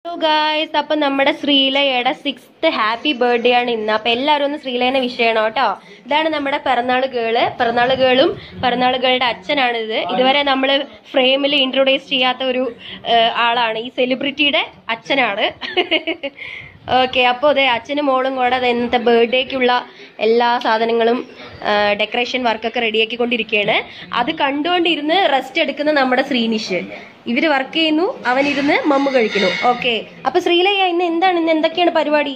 Guys അപ്പൊ നമ്മുടെ ശ്രീലയുടെ sixth happy birthday ആണ് ഇന്ന് അപ്പൊ എല്ലാവരും ഒന്ന് ശ്രീലയനെ വിഷ് ചെയ്യണം കേട്ടോ ഇതാണ് നമ്മുടെ പിറന്നാള് ഗേള് പിറന്നാള് ഗേളും പിറന്നാള് ഗേളുടെ അച്ഛനാണിത് ഇതുവരെ നമ്മൾ ഫ്രെയിമിൽ ഇൻട്രൊഡ്യൂസ് ചെയ്യാത്ത ഒരു ഏഹ്, ആളാണ് ഈ സെലിബ്രിറ്റിയുടെ അച്ഛനാണ് ഓക്കെ അപ്പോൾ അതെ അച്ഛനും മോളും കൂടെ അത് ഇന്നത്തെ ബർത്ത്ഡേക്കുള്ള എല്ലാ സാധനങ്ങളും ഡെക്കറേഷൻ വർക്കൊക്കെ റെഡിയാക്കിക്കൊണ്ടിരിക്കുകയാണ് അത് കണ്ടുകൊണ്ടിരുന്ന് റെസ്റ്റ് എടുക്കുന്ന നമ്മുടെ ശ്രീനിഷ് ഇവര് വർക്ക് ചെയ്യുന്നു അവനിരുന്ന് മമ്മു കഴിക്കുന്നു ഓക്കെ അപ്പൊ ശ്രീലയ്യ ഇന്ന് എന്താണ് ഇന്ന് എന്തൊക്കെയാണ് പരിപാടി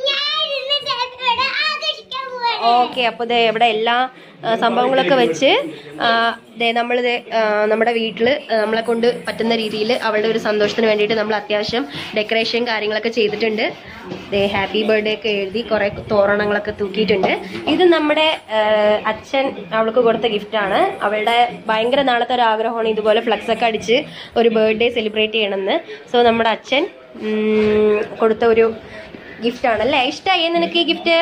ഓക്കെ അപ്പൊ ദേ ഇവിടെ എല്ലാ ആ, സംഭവങ്ങളൊക്കെ വെച്ച് ആ, ദേ നമ്മളിത് ആ, നമ്മുടെ വീട്ടില് നമ്മളെ കൊണ്ട് പറ്റുന്ന രീതിയിൽ അവളുടെ ഒരു സന്തോഷത്തിന് വേണ്ടിയിട്ട് നമ്മൾ അത്യാവശ്യം ഡെക്കറേഷൻ കാര്യങ്ങളൊക്കെ ചെയ്തിട്ടുണ്ട് ദേ ഹാപ്പി ബർത്ത്ഡേ ഒക്കെ എഴുതി കുറെ തോരണങ്ങളൊക്കെ തൂക്കിയിട്ടുണ്ട് ഇത് നമ്മുടെ ആ, അച്ഛൻ അവൾക്ക് കൊടുത്ത ഗിഫ്റ്റാണ് അവളുടെ ഭയങ്കര നാളത്തെ ഒരു ആഗ്രഹമാണ് ഇതുപോലെ ഫ്ലക്സ് ഒക്കെ അടിച്ച് ഒരു ബർത്ത്ഡേ സെലിബ്രേറ്റ് ചെയ്യണമെന്ന് സോ നമ്മുടെ അച്ഛൻ ഉം, കൊടുത്ത ഒരു ഗിഫ്റ്റാണ് അല്ലേ ഇഷ്ടമായി നിനക്ക് ഈ ഗിഫ്റ്റ്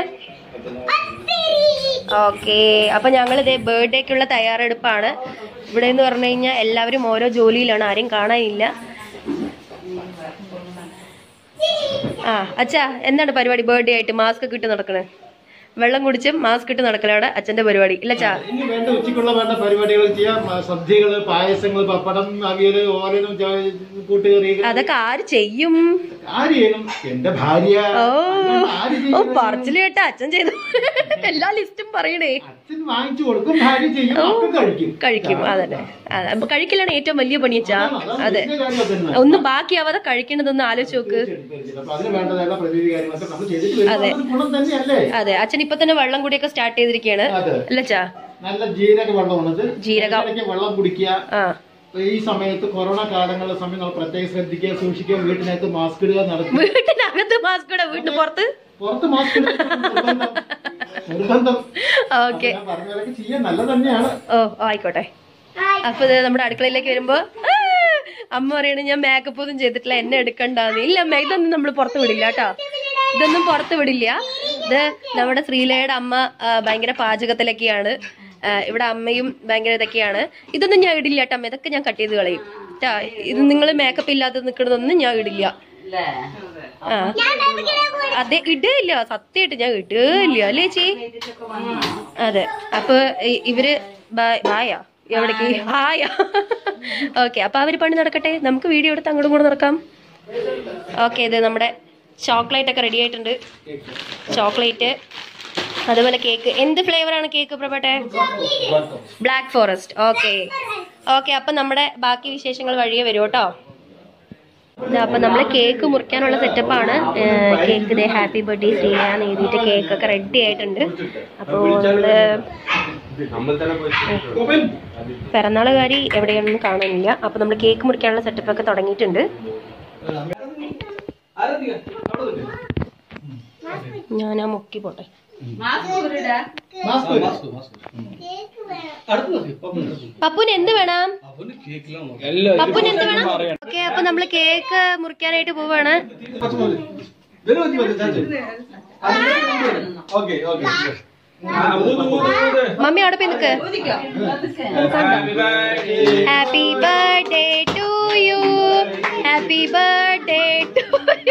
ഓക്കെ അപ്പൊ ഞങ്ങൾ ഇതേ ബർത്ത്ഡേക്കുള്ള തയ്യാറെടുപ്പാണ് ഇവിടെ എന്ന് പറഞ്ഞു കഴിഞ്ഞാൽ എല്ലാവരും ഓരോ ജോലിയിലാണ് ആരും കാണാനില്ല ആ അച്ഛാ എന്താണ് പരിപാടി ബർത്ത്ഡേ ആയിട്ട് മാസ്ക് ഒക്കെ ഇട്ട് നടക്കണേ വെള്ളം കുടിച്ചും മാസ്ക് ഇട്ട് നടക്കലാണ് അച്ഛന്റെ പരിപാടി ഇല്ല അച്ഛാ ഇനി വേണ്ട ഉച്ചയ്ക്കുള്ള വേണ്ട പരിപാടികൾ ചെയ്യാം ആ, സദ്യകള് പായസങ്ങള് പപ്പടം അവിയല് ഓരനും കൂട്ടുകറി അതൊക്കെ ആര് ചെയ്യും ആര് ചെയ്യണം എന്റെ ഭാര്യ ഓ അല്ലാണ്ട് ആര് ഓ ചെയ്യും? പറച്ചില് കേട്ട അച്ഛൻ ചെയ്തു എല്ലാ ലിസ്റ്റും പറയണേ അച്ഛൻ വാങ്ങിച്ചു കൊടുക്കും ഭാര്യ ചെയ്യും അപ്പം കഴിക്കും കഴിക്കും അതന്നെ അതെ അപ്പൊ കഴിക്കലാണ് ഏറ്റവും വലിയ പണി അച്ഛാ അതാണ് അതെ വലിയ കാര്യം അതന്നെ. ഒന്നും ബാക്കിയാവാതെ കഴിക്കണതൊന്ന് ആലോചിച്ച് നോക്ക് അപ്പൊ അതിന് വേണ്ടതായുള്ള പ്രതിവിധി കാര്യങ്ങളൊക്കെ നമ്മൾ ചെയ്തിട്ട് വരുമ്പോൾ അതെ. അതൊരു ഗുണം തന്നെയല്ലേ അതെ അച്ഛൻ ഇപ്പൊ തന്നെ വെള്ളം കൂടിയൊക്കെ സ്റ്റാർട്ട് ചെയ്തിരിക്കുകയാണ് അതെ അല്ല അച്ഛാ നല്ല ജീരക വെള്ളമാണിത് ജീരകം. ഇടയ്ക്ക് വെള്ളം കുടിക്കുക ആ അപ്പൊ ഈ സമയത്ത് കൊറോണ കാലങ്ങളിലെ സമയം നമ്മൾ പ്രത്യേകം ശ്രദ്ധിക്കുക സൂക്ഷിക്കുക വീട്ടിനകത്ത് മാസ്ക് ഇടുക നടത്തുക വീട്ടിനകത്ത് മാസ്ക് ഇടാ വീട്ടിന് പുറത്ത് പുറത്ത് മാസ്ക് ഇടുക നിർബന്ധം നിർബന്ധം ഓക്കെ ഞാൻ പറഞ്ഞ പോലെയൊക്കെ ചെയ്യാൻ നല്ല തന്നെയാണ് ഓ ആയിക്കോട്ടെ അപ്പൊ ഇത് നമ്മുടെ അടുക്കളയിലേക്ക് വരുമ്പോ ആ, അമ്മ പറയണ ഞാൻ മേക്കപ്പ് ഒന്നും ചെയ്തിട്ടില്ല എന്നെ എടുക്കണ്ടാന്ന് ഇല്ല അമ്മ ഇതൊന്നും നമ്മൾ പുറത്ത് വിടില്ല കേട്ടോ ഇതൊന്നും പുറത്ത് വിടില്ല ഇത് നമ്മുടെ ശ്രീലയുടെ അമ്മ ആ, ഭയങ്കര പാചകത്തിലൊക്കെയാണ് ആ, ഇവിടെ അമ്മയും ഭയങ്കര ഇതൊക്കെയാണ് ഇതൊന്നും ഞാൻ ഇടില്ല കേട്ടോ അമ്മ ഇതൊക്കെ ഞാൻ കട്ട് ചെയ്ത് കളയും ട്ടാ ഇത് നിങ്ങൾ മേക്കപ്പ് ഇല്ലാതെ നിൽക്കണതൊന്നും ഞാൻ ഇടില്ല ആ അതെ ഇടില്ല സത്യമായിട്ട് ഞാൻ ഇടില്ല അല്ലേ ചേച്ചി അതെ അപ്പൊ ഇ- ഇവര് ബാ- ബായാ എവിടേക്ക് ഹായാ ഓക്കെ അപ്പൊ അവര് പണി നടക്കട്ടെ നമുക്ക് വീഡിയോ എടുത്ത് അങ്ങോട്ടും കൂടെ നടക്കാം ഓക്കെ ഇത് നമ്മുടെ ചോക്ലേറ്റ് ഒക്കെ റെഡി ആയിട്ടുണ്ട് ചോക്ലേറ്റ് അതുപോലെ കേക്ക് എന്ത് ഫ്ലേവർ ആണ് കേക്ക് പ്രഭട്ടെ ബ്ലാക്ക് ഫോറസ്റ്റ് ഓക്കെ ഓക്കെ അപ്പൊ നമ്മുടെ ബാക്കി വിശേഷങ്ങൾ വഴിയെ വരും കേട്ടോ ഇതാ അപ്പൊ നമ്മള് കേക്ക് മുറിക്കാനുള്ള സെറ്റപ്പാണ് കേക്ക് ഇതേ ഹാപ്പി ബർത്ത്ഡേ ശ്രീയാന്ന് എഴുതിയിട്ട് കേക്ക് ഒക്കെ റെഡി ആയിട്ടുണ്ട് അപ്പോൾ നമ്മള് പിറന്നാളുകാരി എവിടെയാണെന്ന് കാണുന്നില്ല അപ്പൊ നമ്മൾ കേക്ക് മുറിക്കാനുള്ള സെറ്റപ്പ് ഒക്കെ തുടങ്ങിയിട്ടുണ്ട് ഞാൻ ആ മുക്കി പോട്ടെ മാസ്ക് ഇടുക. പപ്പുന് എന്ത് വേണം പപ്പുന് എന്ത് വേണം ഓക്കെ അപ്പൊ നമ്മള് കേക്ക് മുറിക്കാനായിട്ട് പോവാണ് പച്ചമുളക്. ഇതിന് മതി, മതി, ചാച്ചി. Okay, okay. മമ്മി അവിടെ പോയി നിക്ക് happy birthday to you happy birthday to you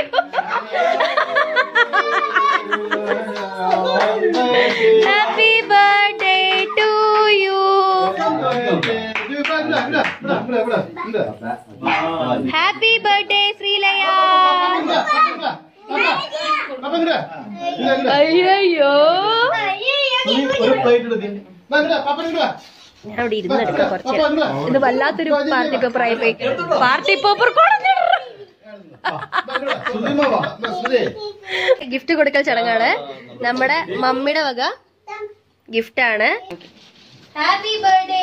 happy birthday to you ഇവിടെ, ഇവിടെ, ഇവിടെ, ഇവിടെ, ഇവിടെ, ഇവിടെ, ഇവിടെ. ഹാപ്പി ബർത്ത്ഡേ ശ്രീലയ അപ്പൊ ഇങ്ങട്. ഇങ്ങട്, ഇങ്ങട്. അയ്യോ നീ ഒരു പ്ലേറ്റ് എടുക്ക്. ദാ ഇങ്ങട്, പപ്പ ഇങ്ങട് വാ. ഞാൻ അവിടെ ഇരുന്ന് എടുക്കാം കുറച്ച് പപ്പ ഇങ്ങട് വാ. ഇത് വല്ലാത്തൊരു പാർട്ടി പേപ്പർ ആയി പോയി പാർട്ടി പേപ്പർ ദാ ഇങ്ങട് വാ. സുധീമ വാ. ദാ സുധീ. ഗിഫ്റ്റ് കൊടുക്കൽ ചടങ്ങാണ് നമ്മുടെ മമ്മിയുടെ വക ഗിഫ്റ്റ് ആണ് happy birthday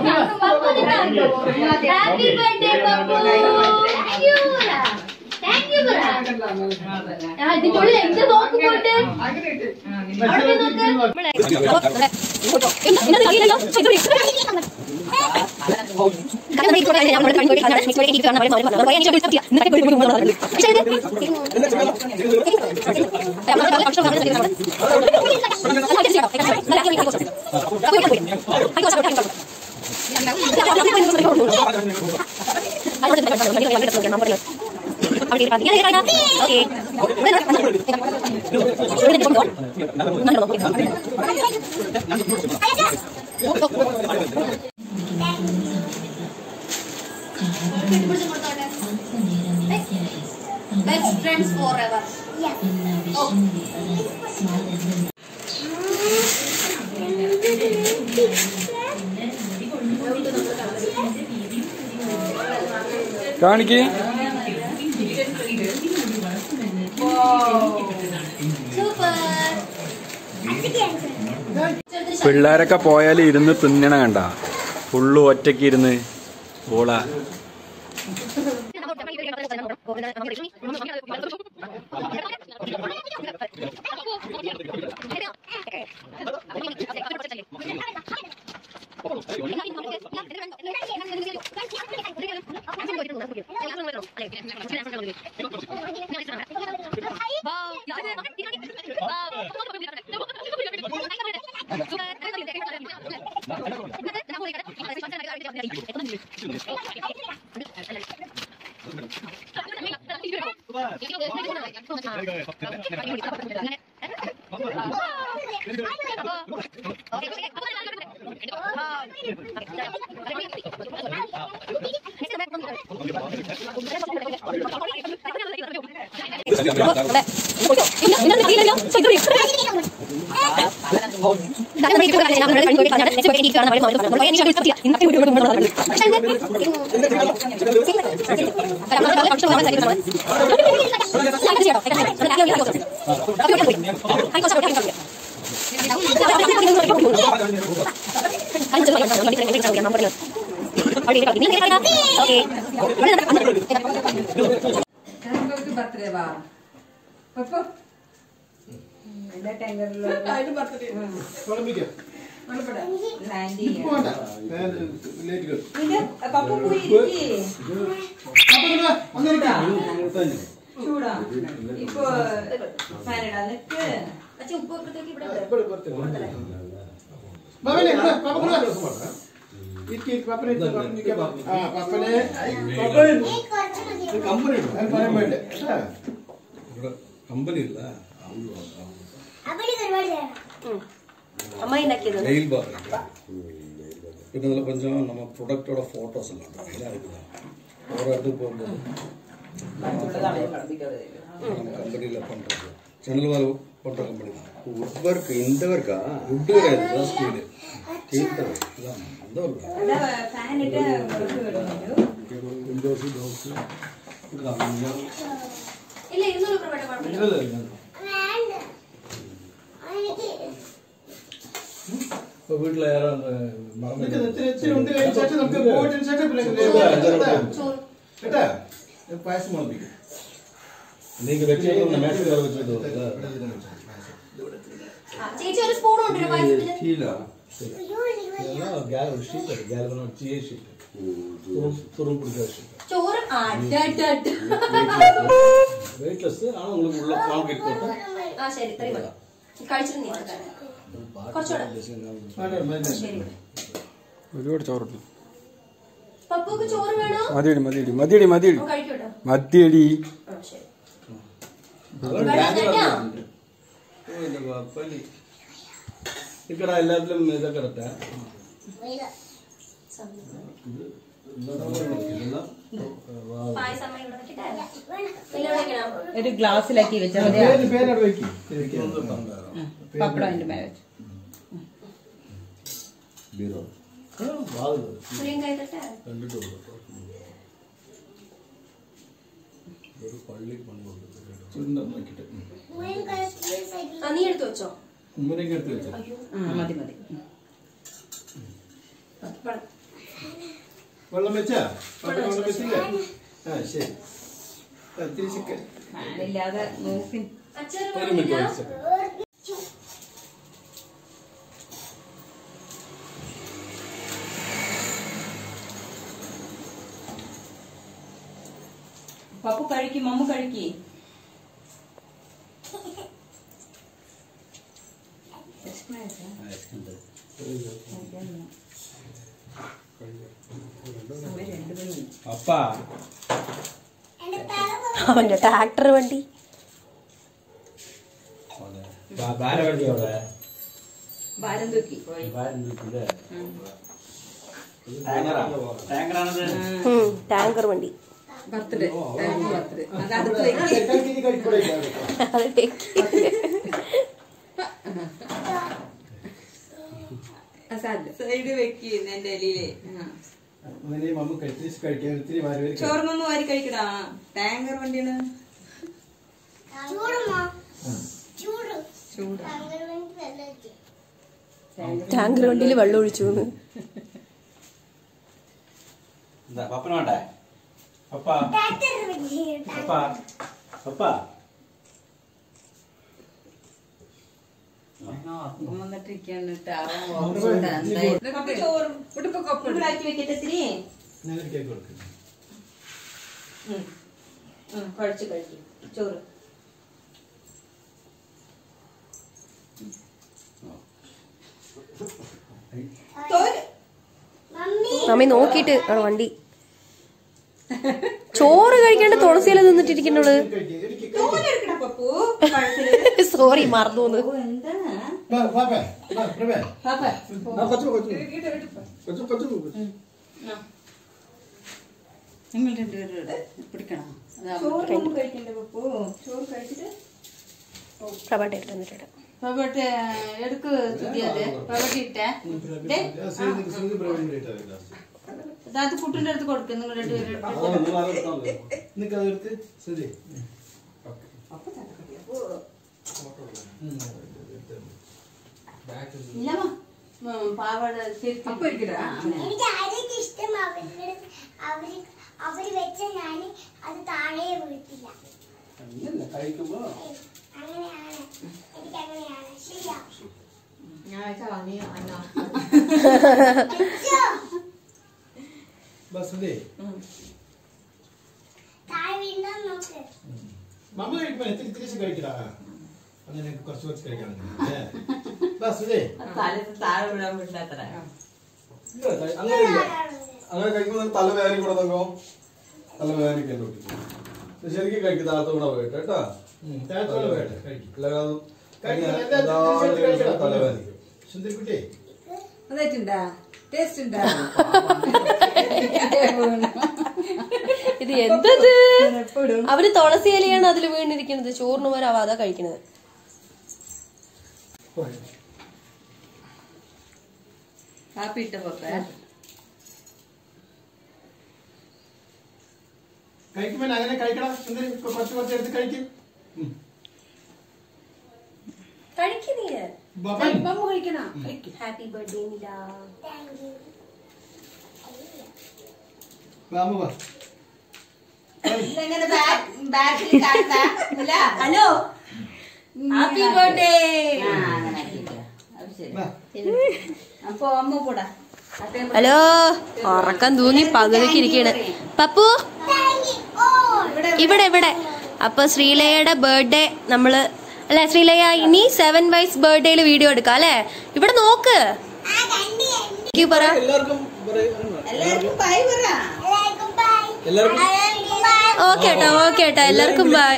happy birthday Pappu thank you ആ, ഇതിന്റെ ഉള്ളിൽ എന്റെ നോക്ക് പോയിട്ട് അവിടെ നോക്ക് ബെസ്റ്റ് ഫ്രണ്ട്സ് ഫോർ എവർ കാണിക്ക് സൂപ്പർ പിള്ളേരൊക്കെ പോയാൽ ഇരുന്ന് തിന്നണ കണ്ട ഫുള്ള് ഒറ്റയ്ക്ക് ഇരുന്ന് ഓള നമുക്ക് ബർത്ത്ഡേ വാ പപ്പു എല്ലാ ടാങ്കറിലും വിളമ്പിക്കാം. ലാൻഡ് ചെയ്യാം വേണ്ട. ഞാൻ ലേറ്റ് കേട്ടു. ഇത് പപ്പു പോയി ഇരിക്ക്. അപ്പൊ ഇങ്ങ് വന്നിരിക്ക്. ചൂടാ ഇപ്പൊ ഫാൻ ഇടാ നിക്ക് ഇവിടെ പുറത്ത് വാ. ബാബനെ, ഇവിടെ, പാപ്പ ഇവിടെ വാ. ഇരിക്ക്, ഇരിക്ക്, പാപ്പനെ ഇരിക്ക്, പാപ്പനെ ഇരിക്കാം. ആ, പാപ്പനെ, ഐ, പാപ്പൻ. ഇത് കമ്പനി ഉണ്ട്. അത് പറയാൻ വേണ്ടേ. കേട്ടാ? ಕಂಪನಿ ಇಲ್ಲ അമ്മായി ഉണ്ടാക്കിയത് നെയിൽ ബാർ പിന്നെ അതിൽ கொஞ்சம் நம்ம ப்ராடக்டோட ஃபோட்டோஸ் எல்லாம் உண்டு. எல்லாம் இருக்குது ஒரு இடத்துக்கு போகும்போது நம்ம கம்பெனியில் பண்ணுறது ஜன்னல் வால் பண்ணுற கம்பெனி தான் வுட் ஒர்க் இந்த ஒர்க்கா வுட்டு கிடையாது தான் ஸ்பீடு இதான் அந்த ஒரு ഫാൻ ഇട്ട് വെളുപ്പ് വിടുന്നു വിൻഡോസ് ഡോർസ് ഇല്ല ഇരുന്നൂറ് രൂപ വേണ്ട കുഴപ്പമില്ല இப்போ வீட்டில் யாரும் அந்த மரம் നിനക്ക് ഇത്തിരി ഇത്തിരി ഉണ്ട് കഴിഞ്ഞ ശേഷം നമുക്ക് പോയതിനു ശേഷം പിന്നെ കേട്ടാ? കേട്ടാ? ഇത് പായസം മുളപ്പിക്കും. நீங்கள் வச்சுட்டு அந்த மேட்ச் வேறு வச்சுட்டு ചേച്ചി ഒരു സ്പൂൺ കൊണ്ടുവരും പായസത്തിന് സ്റ്റീലാ இதெல்லாம் கேல் ஒரு ஷீட் அது கேல் சிஏ ஷீட் துரும் துரும் பிடிக்காத ஷீட் ചോറ് ആ, ഡ, ഡ, ഡ. வெயிட்லெஸ் ஆனால் உங்களுக்கு உள்ள கான்கிரீட் போட்டு ആ ശരി ഇത്രയും മതി കഴിച്ചിട്ട് നീ കുറച്ചുകൂടെ വേണ്ട, വേണ്ട. ശരി ഒരുപാട് ചോറുണ്ട് പപ്പുക്ക് ചോറ് വേണോ മതിയടി മതിയടി മതിയടി മതിയടി അവൻ കഴിക്കട്ടോ മതിയടി ആ ശരി இந்த பள்ளி ఇక్కడ எல்லாத்துலயும் இதாக கரெக்டா പായസം അമ്മ ഇവിടെ വെക്കട്ടെ ഇല്ല ഇവിടെ വെക്കണം ഒരു ഗ്ലാസ്സിലാക്കി വെച്ചാൽ മതി പേര് പേരവിടെ വെക്ക്. ഇരിക്കാം. പപ്പടം അതിന്റെ മേലെ വെച്ചു ബീറോ പുളിയും കഴിക്കട്ടെ കണ്ടിട്ട് ഒരു പള്ളി പണ്ടുണ്ട് ചുണ്ടം നോക്കിട്ട് ആ നീ എടുത്തു വെച്ചോ ഉമ്മനൊക്കെ എടുത്ത് വെച്ചു ആ മതി മതി പപ്പടം വെള്ളം വെച്ചാ പപ്പടം വെള്ളം വെച്ചില്ലേ ആ ശരി തിരിച്ച് ക- ഫാനില്ലാതെ നോക്കി ഒരു മിനിറ്റ് ഒരു സെക്കൻഡ് പപ്പു കഴിക്കും മമ്മു കഴിക്കി അപ്പാ അവന്റെ ട്രാക്ടർ വണ്ടി ഭാരം വണ്ടി അവിടെ ഭാരം തൂക്കി ഭാരം തൂക്കില്ലേ ടാങ്കറാണത് ഉം, ടാങ്കർ വണ്ടി ബർത്ത്ഡേ ബർത്ത്ഡേ അത് അടുത്ത് വെക്ക്. കഴിക്കിനി കഴിക്കൂടെ ഇല്ല. അത് ടേക്ക് സൈഡ് വെക്ക് എന്റെ എലിയിലെ അങ്ങനെ ഈ മമ്മ കഴി- തിരിച്ച് കഴിക്കാൻ ഇത്തിരി വാരി വാരി കഴിക്കും. ചോറ് മമ്മ വാരി കഴിക്കടാ ടാങ്കർ വണ്ടിയാണ് ചൂട് ടാങ്കർ വണ്ടിയിൽ വെള്ളം ഒഴിച്ചു എന്ന്. എന്താ പപ്പന വേണ്ടേ പപ്പാ പപ്പാ പപ്പാ വന്നിട്ടിരിക്കാണ് ചോറും ചൂടാക്കി വെക്കട്ടെ ഇത്തിരി ഞാനൊരു കേക്ക് കൊടുക്കും ഉം. ഉം, കുഴച്ച് കഴിക്കും ചോറ് തോര് മമ്മി നോക്കിയിട്ട് ആണ് വണ്ടി ചോറ് കഴിക്കാണ്ട് തുളസിയില തിന്നിട്ടിരിക്കുന്നോള് കഴിക്ക്, എനിക്ക് തോര് എടുക്കണ പപ്പു കുഴച്ചില്. സോറി മറന്നു ഓ, എന്താണ് വാ, പാപ്പേ, വാ, പ്രഭേ. പാപ്പ ആ, കൊച്ചു കൊച്ചു കൊച്ചു കൊച്ചു കൊച്ചു നിങ്ങൾ രണ്ടുപേരും പിടിക്കണം ചോറ് മമ്മ കഴിക്കണ്ടേ പപ്പു ചോറ് കഴിച്ചിട്ട് പ്രഭാട്ട് എടുത്ത് തന്നിട്ടുണ്ട് പപ്പട്ടെ എടുക്ക് തുതിയത് പപ്പട്ടി ഇട്ടേ ദേ, ആ, സൂര്യ- സൂര്യ പ്രഭേന്റെ ഇട്ടാ മതി last. അത് കുട്ടിന്റെ അടുത്ത് കൊടുക്ക് നിങ്ങൾ രണ്ടുപേരും എടുത്ത്. നിനക്ക് അതെടുത്ത് സൂര്യ. ഇല്ലമ്മ ഉം, പാവാട തിരുത്തി ആ, അങ്ങനെ. എനിക്ക് ആദ്യം ഇഷ്ടം അവരുടെ അവര് അവര് വെച്ച ഞാൻ അത് താഴെ വീട്ടില്ല കഴിക്കുമ്പോ അങ്ങനെയാണ് എനിക്ക് അങ്ങനെയാണ് ശരിയാ ഞാൻ വെച്ചാ വാങ്ങി അന്നാ. വെച്ചോ? വാ, സൂര്യ. താഴെ വീണ്ടോ നോക്ക് മമ്മ കഴിക്കുമ്പോ ഇത്തിരി തിരിച്ച് കഴിക്കടാ അങ്ങനെ കുറച്ച് കുറച്ച് കഴിക്കാൻ സൂര്യ തലത്ത് താഴെ വിടാൻ പറ്റാത്ര ഇല്ല, കഴി- അങ്ങനെ ഇല്ല അങ്ങനെ കഴിക്കുമ്പോൾ നിനക്ക് തല വേദന കൂടെ തങ്കോ തല വേദനിക്കാൻ പറ്റും ശരിക്കും കഴിക്കും താഴത്തെ കൂടെ പോയിട്ട് കേട്ടാ താഴത്തോളം വേണ്ട കഴിക്കും അല്ലെങ്കിൽ അത് കഴിക്കണം, ഇങ്ങനെ എല്ലാ ഇതായിട്ട് തിരിച്ച് കഴിച്ചാൽ കഴിക്കണം. തല വേദനിക്കും സുന്ദരിക്കുട്ടി അതായിട്ടുണ്ടാ ടേസ്റ്റ് ഉണ്ടാ ഇത് എന്തത് അവര് തുളസി ഇലയാണ് അതിൽ വീണിരിക്കുന്നത് ചോറിന് പോലെ അതാ കഴിക്കുന്നത് കാപ്പി ഇട്ട പപ്പ കഴിക്കുമ്പോ അങ്ങനെ കഴിക്കണം സുന്ദരി ഇപ്പൊ കുറച്ച് കുറച്ച് എടുത്ത് കഴിക്കും കഴിക്കുന്നേ ബബൻ മമ്മ കഴിക്കണ happy birthday Nila thank you വാമ വാ ഇതെങ്ങനെ ബാക്കിൽ കാണണ്ട ഹലോ ഹാപ്പി ബർത്ത്ഡേ വാ അപ്പൊ അമ്മ കൂടാ ഹലോ ഉറക്കം തൂങ്ങി പകുതിക്ക് ഇരിക്കണ് പപ്പു താങ്ക് യു ഓൾ ഇവിടെ ഇവിടെ അപ്പൊ ശ്രീലയയുടെ ബർത്ത്ഡേ നമ്മള് അല്ലെ ശ്രീലയ ഇനി സെവൻ വയസ്സ് ബർത്ത്ഡേയില് വീഡിയോ എടുക്കാം അല്ലെ ഇവിടെ നോക്ക് ആ കണ്ടി എനിക്ക് പറ എല്ലാവർക്കും പറയ്- എല്ലാവർക്കും ബൈ പറ എല്ലാവർക്കും ബൈ എല്ലാവർക്കും എല്ലാവർക്കും ബൈ ഓക്കെ ഏട്ടാ ഓക്കെ ഏട്ടാ എല്ലാവർക്കും ബൈ